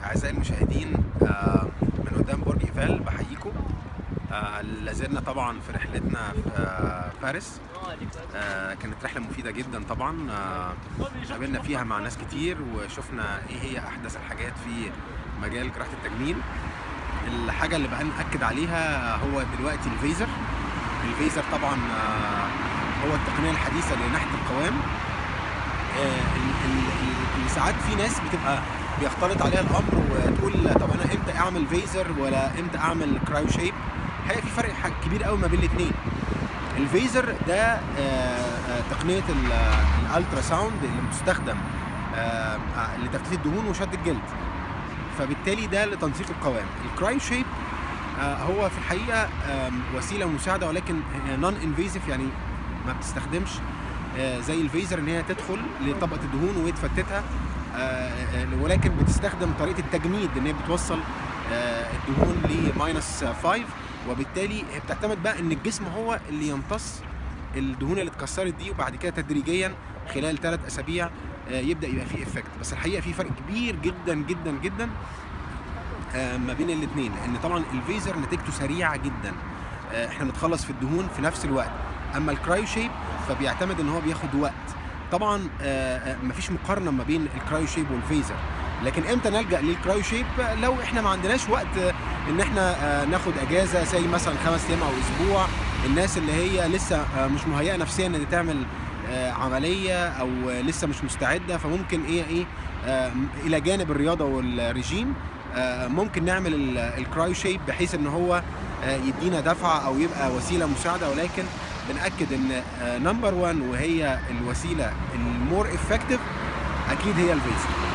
أعزائي المشاهدين آه، من قدام برج إيفال بحييكم آه، لازلنا طبعا في رحلتنا في آه، باريس آه، كانت رحلة مفيدة جدا طبعا آه، قابلنا فيها مع ناس كتير وشفنا ايه هي أحدث الحاجات في مجال جراحة التجميل الحاجة اللي بقى نأكد عليها هو دلوقتي الفيزر الفيزر طبعا آه، هو التقنية الحديثة لنحت القوام آه، ال- ال- ال- اللي ساعات في ناس بتبقى بيختلط عليها الامر وتقول طب انا امتى اعمل فيزر ولا امتى اعمل كرايو شيب الحقيقه في فرق ح- كبير قوي ما بين الاثنين الفيزر ده آه، آه، تقنيه ال- الالترا ساوند اللي بتستخدم آه، آه، لتفتيت الدهون وشد الجلد فبالتالي ده لتنسيق القوام الكرايو شيب آه، هو في الحقيقه آم، وسيله مساعده ولكن نون انفيزيف يعني ما بتستخدمش آه، زي الفيزر ان هي تدخل لطبقه الدهون وتفتتها آه، آه، ولكن بتستخدم طريقه التجميد ان هي بتوصل آه، الدهون لماينس 5 وبالتالي هي بتعتمد بقى ان الجسم هو اللي يمتص الدهون اللي اتكسرت دي وبعد كده تدريجيا خلال ثلاث اسابيع آه، يبدا يبقى فيه افكت بس الحقيقه في فرق كبير جدا جدا جدا آه، ما بين الاثنين لان طبعا الفيزر نتيجته سريعه جدا آه، احنا بنتخلص في الدهون في نفس الوقت اما الكرايو شيب فبيعتمد ان هو بياخد وقت طبعا آه، آه، مفيش مقارنه ما بين الكرايو شيب والفيزر لكن امتى نلجا للكرايو شيب آه، لو احنا ما عندناش وقت آه، ان احنا آه، ناخد اجازه زي مثلا خمس ايام او اسبوع الناس اللي هي لسه آه، مش مهيئه نفسيا ان تعمل آه، عمليه او آه، لسه مش مستعده فممكن ايه ايه آه، الى جانب الرياضه والرجيم آه، ممكن نعمل ال- الكرايو شيب بحيث ان هو آه، يدينا دفعه او يبقى وسيله مساعده ولكن بناكد ان نمبر 1 وهي الوسيله المور افكتيف اكيد هي الفيزر